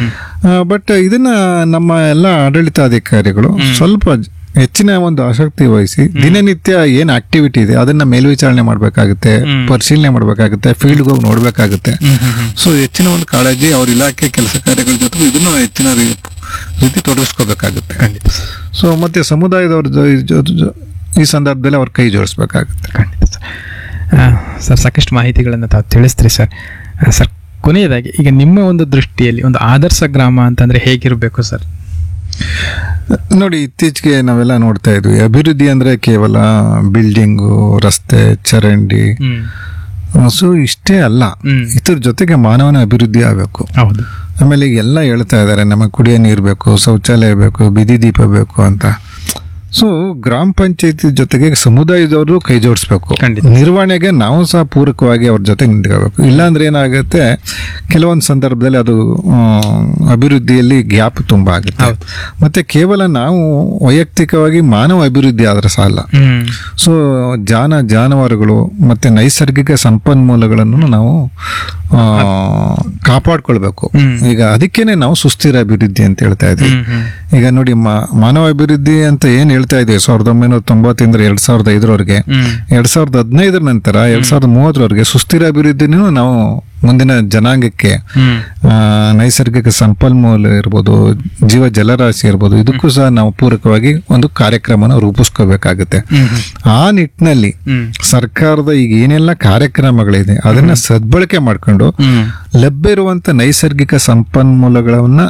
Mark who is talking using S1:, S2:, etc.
S1: ಹ್ಮ್ but ಇದನ್ನ ನಮ್ಮ ಎಲ್ಲ ಆಡಳಿತಾಧಿಕಾರಿಗಳು ಸ್ವಲ್ಪ ಜ- ಹೆಚ್ಚಿನ ಒಂದು ಆಸಕ್ತಿ ವಹಿಸಿ ದಿನನಿತ್ಯ ಏನ್ ಆಕ್ಟಿವಿಟಿ ಇದೆ ಅದನ್ನ ಮೇಲ್ವಿಚಾರಣೆ ಮಾಡ್ಬೇಕಾಗುತ್ತೆ ಪರಿಶೀಲನೆ ಮಾಡ್ಬೇಕಾಗುತ್ತೆ ಫೀಲ್ಡ್ ಹೋಗಿ ನೋಡ್ಬೇಕಾಗುತ್ತೆ
S2: ಹ್ಮ್ ಹ್ಮ್ ಹ್ಮ್
S1: ಸೊ ಹೆಚ್ಚಿನ ಒಂದು ಕಾಳಜಿ ಅವ್ರ ಇಲಾಖೆ ಕೆಲಸ ಕಾರ್ಯಗಳ ಜೊತೆ ಇದನ್ನು ಹೆಚ್ಚಿನ ರೀ- ರೀತಿ ತೊಡಗಿಸ್ಕೋಬೇಕಾಗುತ್ತೆ
S2: ಖಂಡಿತ ಸರ್
S1: ಸೊ ಮತ್ತೆ ಸಮುದಾಯದವ್ರ ಜೊ- ಜೊ- ಜೊ- ಈ ಸಂದರ್ಭದಲ್ಲಿ ಅವ್ರ ಕೈ ಜೋಡಿಸ್ಬೇಕಾಗುತ್ತೆ
S2: ಖಂಡಿತ ಸರ್ ಆ, ಸರ್ ಸಾಕಷ್ಟು ಮಾಹಿತಿಗಳನ್ನು ತಾವು ತಿಳಿಸ್ತೀರಿ ಸರ್ ಆ, ಸರ್ ಕೊನೆಯದಾಗಿ ಈಗ ನಿಮ್ಮ ಒಂದು ದೃಷ್ಟಿಯಲ್ಲಿ ಒಂದು ಆದರ್ಶ ಗ್ರಾಮ ಅಂತಂದ್ರೆ ಹೇಗಿರಬೇಕು ಸರ್
S1: ನೋಡಿ ಇತ್ತೀಚೆಗೆ ನಾವೆಲ್ಲ ನೋಡ್ತಾ ಇದ್ವಿ ಅಭಿವೃದ್ಧಿ ಅಂದ್ರೆ ಕೇವಲ ಬಿಲ್ಡಿಂಗು ರಸ್ತೆ ಚರಂಡಿ
S2: ಹ್ಮ್
S1: ಸೊ ಇಷ್ಟೇ ಅಲ್ಲ
S2: ಹ್ಮ್.
S1: ಇದ್ರ ಜೊತೆಗೆ ಮಾನವನ ಅಭಿವೃದ್ಧಿ ಆಗಬೇಕು
S2: ಹೌದು
S1: ಆಮೇಲೆ ಈಗ ಎಲ್ಲ ಹೇಳ್ತಾ ಇದ್ದಾರೆ ನಮಗೆ ಕುಡಿಯೋ ನೀರು ಬೇಕು ಶೌಚಾಲಯ ಬೇಕು ಬೀದಿ ದೀಪ ಬೇಕು ಅಂತ ಸೊ ಗ್ರಾಮ ಪಂಚಾಯತಿ ಜೊತೆಗೆ ಸಮುದಾಯದವರು ಕೈ ಜೋಡಿಸ್ಬೇಕು
S2: ಖಂಡಿತ.
S1: ನಿರ್ವಹಣೆಗೆ ನಾವು ಸಹ ಪೂರಕವಾಗಿ ಅವ್ರ ಜೊತೆ ನಿಂತ್ಕೋಬೇಕು ಇಲ್ಲಾಂದ್ರೆ ಏನಾಗುತ್ತೆ ಕೆಲವೊಂದು ಸಂದರ್ಭದಲ್ಲಿ ಅದು ಆ, ಅಭಿವೃದ್ಧಿಯಲ್ಲಿ ಗ್ಯಾಪ್ ತುಂಬಾ ಆಗುತ್ತೆ
S2: ಹೌದು.
S1: ಮತ್ತೆ ಕೇವಲ ನಾವು ವೈಯಕ್ತಿಕವಾಗಿ ಮಾನವ ಅಭಿವೃದ್ಧಿ ಆದ್ರೆ ಸಾಲ
S2: ಹ್ಮ್
S1: ಸೊ ಜಾನ ಜಾನುವಾರುಗಳು ಮತ್ತೆ ನೈಸರ್ಗಿಕ ಸಂಪನ್ಮೂಲಗಳನ್ನು ನಾವು ಆ, ಕಾಪಾಡ್ಕೊಳ್ಬೇಕು
S2: ಹ್ಮ್.
S1: ಈಗ ಅದಕ್ಕೇನೆ ನಾವು ಸುಸ್ಥಿರ ಅಭಿವೃದ್ಧಿ ಅಂತ ಹೇಳ್ತಾ ಇದ್ವಿ
S2: ಹ್ಮ್ ಹ್ಮ್
S1: ಈಗ ನೋಡಿ ಮಾ- ಮಾನವ ಅಭಿವೃದ್ಧಿ ಅಂತ ಏನ್ ಹೇಳ್ತಾ ಇದ್ವಿ ಸಾವಿರದ ಒಂಬೈನೂರ ತೊಂಬತ್ತಿಂದ ಎರಡ್ ಸಾವಿರದ ಐದರವರೆಗೆ
S2: ಹ್ಮ್
S1: ಎರಡ್ ಸಾವಿರದ ಹದಿನೈದರ ನಂತರ ಎರಡ್ ಸಾವಿರದ ಮೂವತ್ತರವರೆಗೆ ಸುಸ್ಥಿರ ಅಭಿವೃದ್ಧಿನೂ ನಾವು ಮುಂದಿನ ಜನಾಂಗಕ್ಕೆ
S2: ಹ್ಮ್
S1: ಆ, ನೈಸರ್ಗಿಕ ಸಂಪನ್ಮೂಲ ಇರ್ಬೋದು ಜೀವ ಜಲರಾಶಿ ಇರ್ಬೋದು ಇದಕ್ಕೂ ಸಹ ನಾವು ಪೂರಕವಾಗಿ ಒಂದು ಕಾರ್ಯಕ್ರಮನ ರೂಪಿಸ್ಕೋಬೇಕಾಗುತ್ತೆ
S2: ಹ್ಮ್ ಹ್ಮ್
S1: ಆ ನಿಟ್ಟಿನಲ್ಲಿ
S2: ಹ್ಮ್
S1: ಸರ್ಕಾರದ ಈಗ ಏನೆಲ್ಲ ಕಾರ್ಯಕ್ರಮಗಳಿದೆ ಅದನ್ನ ಸದ್ಬಳಕೆ ಮಾಡ್ಕೊಂಡು
S2: ಹ್ಮ್
S1: ಲಭ್ಯ ಇರುವಂತ ನೈಸರ್ಗಿಕ ಸಂಪನ್ಮೂಲಗಳನ್ನ